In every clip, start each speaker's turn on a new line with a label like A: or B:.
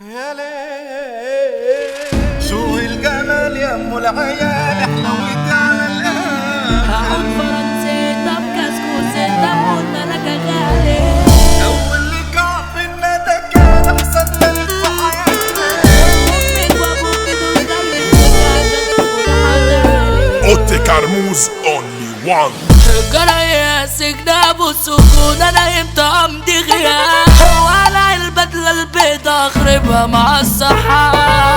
A: يا ليل شو الجمال يا ام العيال حلوت على القلب
B: هقول فرنسيتا بكسكوسيتا والملكة غالي
A: اول لقاء بينا ده كان احسن ليل في حياتي
B: أمك وأبوك دول خليك عشان تكون حلالي
C: اوتي كرموز اونلي وان
B: جرايسك نام السكون انا امتى امضي غياب ولا البدلة البيضة اخربها مع الصحة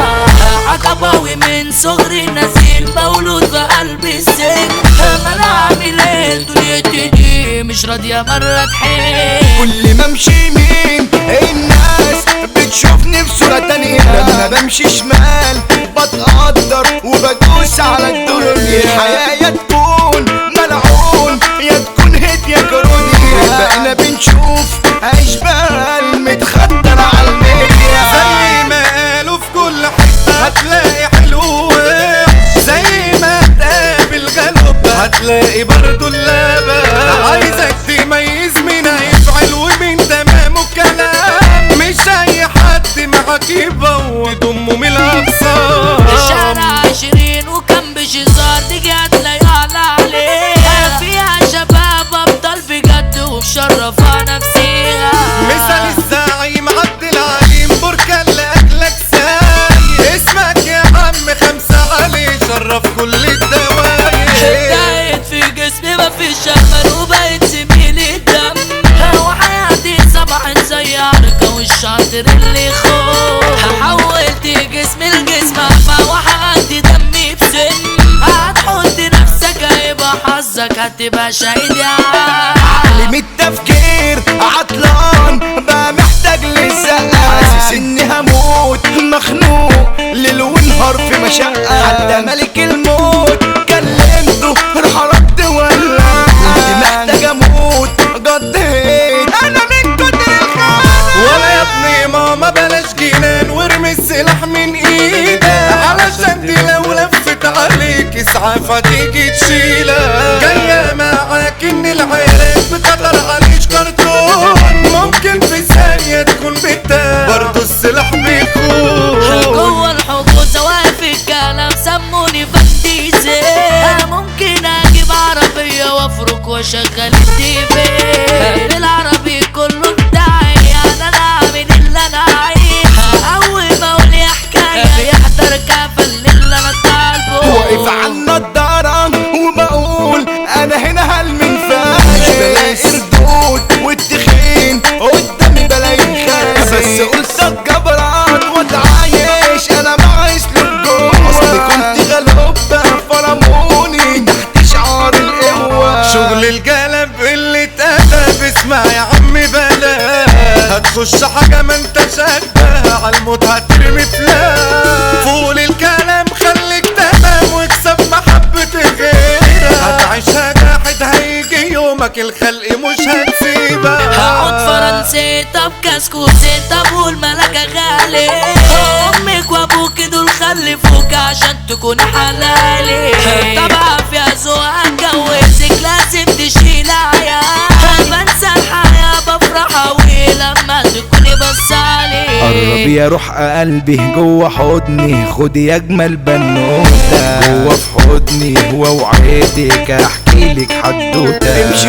B: عقباوي من صغري نزيل مولود في قلب السجن ما انا عامل ايه دنيتي دي مش راضية مرة تحل
D: كل ما امشي يمين الناس بتشوفني في صورة تانية لما بمشي شمال بتقدر وبدوس على الدنيا الحياة يا تكون ملعون يا تكون هيت يا كروني بقينا بنشوف اشبال متخدر على الميديا
A: زي ما قالوا في كل حتة هتلاقي حلوة زي ما تقابل غلب هتلاقي برضو اللبن عايزك تميز مين هيفعل ومين تمام الكلام مش اي حد معاك يبوظ امه من الاقصى
B: الشارع عشرين وكم بشزار تيجي هتلاقي على عليها فيها شباب ابطال بجد ومشرفة نفسيها
A: مثال الزعيم عبد العليم بركة لأكلك ساي اسمك يا عم خمسة علي شرف كل الدواير
B: دايت في جسمي مفيش امل وبقيت زميل الدم وحياتي صباح زي عركة والشاطر اللي خوف حولت جسمي لجسم أعمى وحققت دمي بسن هتحط نفسك هيبقى حظك هتبقى شهيد يا عم
D: عقلي من التفكير عطلان بقى محتاج للزقة حاسس اني هموت مخنوق ليل ونهار في مشقة حتى ملك الموت كلمته راح رد ولا كنت محتاج اموت قضيت انا من كتر الخانة
A: ولا يا ابني ماما بلاش جنان وارمي السلاح من ايدك علشان دي لو لفت عليك اسعاف هتيجي تشيلك جاية معاك ان العيرات بتقدر عليك كرتون ممكن في ثانية تكون بتاع برضو السلاح بيكون
B: جوه الحجوز واقف الكلام سموني فنديزي ممكن اجيب عربية وافرك واشغل التيفي بالعربي كله بتاعي انا لا اعمل اللي انا عايز اول ما اقول يا حكاية يحضر كافل اللي انا طالبه
D: واقف على النضارة وبقول انا هنا هل من فاش مش بلاقي ردود والتخين قدامي بلاقي خاس بس قلت اتجبران واتعايش انا مع اسلوب جوه اصلي كنت غلوبة فرموني تحت شعار القوة
A: شغل القلب اللي اتأدب اسمع يا عم بلا هتخش حاجة ما انت شايفها عالموت هترمي فلان فول الكلام خليك تمام واكسب محبة غيرك هتعيشها جاحد هيجي يومك الخلق مش هتسيبك
B: هقعد فرنسيتا بكسكوسيتا والملكة غالي امك وابوك دول خلفوك عشان تكون حلالي طبعا فيها ذوق اتجوزك لازم تشيل عيال بنسى الحياة بفرح اوي لما تكوني بصالي
D: قرب يا روح قلبي جوه حضني خدي اجمل بنوته جوه في حضني واوعدك احكي لك حدوته امشي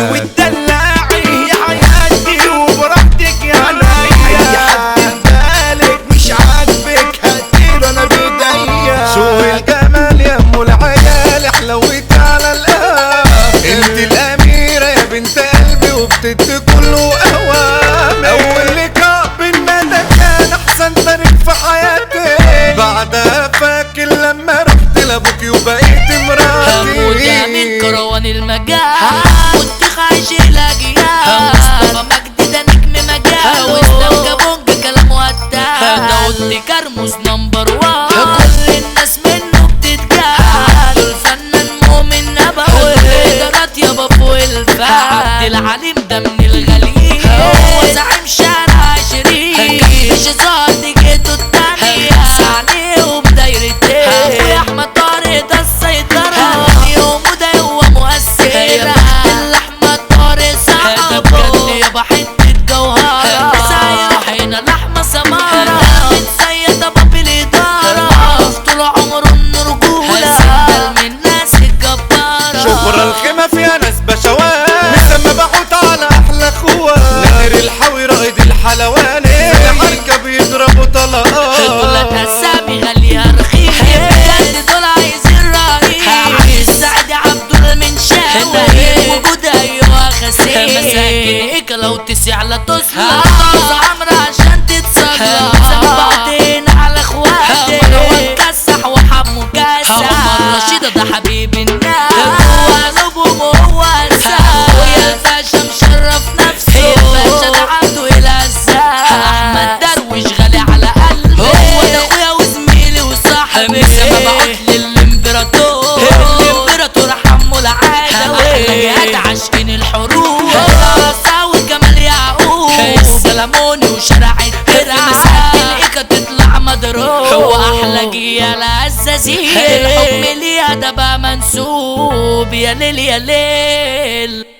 D: وتدلعي يا حياتي وبراحتك يا عينيا اي حد بالك مش عاجبك هطير انا بايديا
A: شو الجمال يا ام العيال حلوت على القلب انت الاميرة يا بنت قلبي وبتدي كله اوام اول لقاء بينا ده كان احسن تاريخ في حياتي بعدها فاكر لما رحت لابوكي وبقيت
B: هموت يا من
A: مراتي
B: كروان المجال كنت خايش الاجيال مصطفى مجدي ده نجم مجال واسلام كابونج كلام وقتها داود كرموز نمبر وان كل الناس منه بتتجال دول فنان مؤمن نبوي الادارات يابا فوق الفعل عبد العليم ده من الغاليين هو زعيم شارع عشرين مش ظهر جيته التانية عليهم دايرتين اخويا احمد طارق ده السيطرة يوم وده هو مؤثر احمد طارق صعب يابا حتة جوهرة سايرة هنا لحمة سمارة من ولا تصلى طازة عمرة عشان تتصلى بعدين على اخواتي مروان كسح وحمو كسح عمر رشيدة ده حبيب الناس هو قلوبهم وهو اساس ويا الباشا مشرف نفسه الباشا ده عنده الاساس احمد درويش غالي على قلبي هو ده اخويا وزميلي وصاحبي ما بعت للامبراطور الامبراطور حمو العادة احلى جهاد عاشقين الحروب راساوي كمال يعقوب السلموني وشارع الترعة مساكن تطلع مضروب هو احلى جيال عزازين الحكم ليها ده بقى منسوب يا ليل يا ليل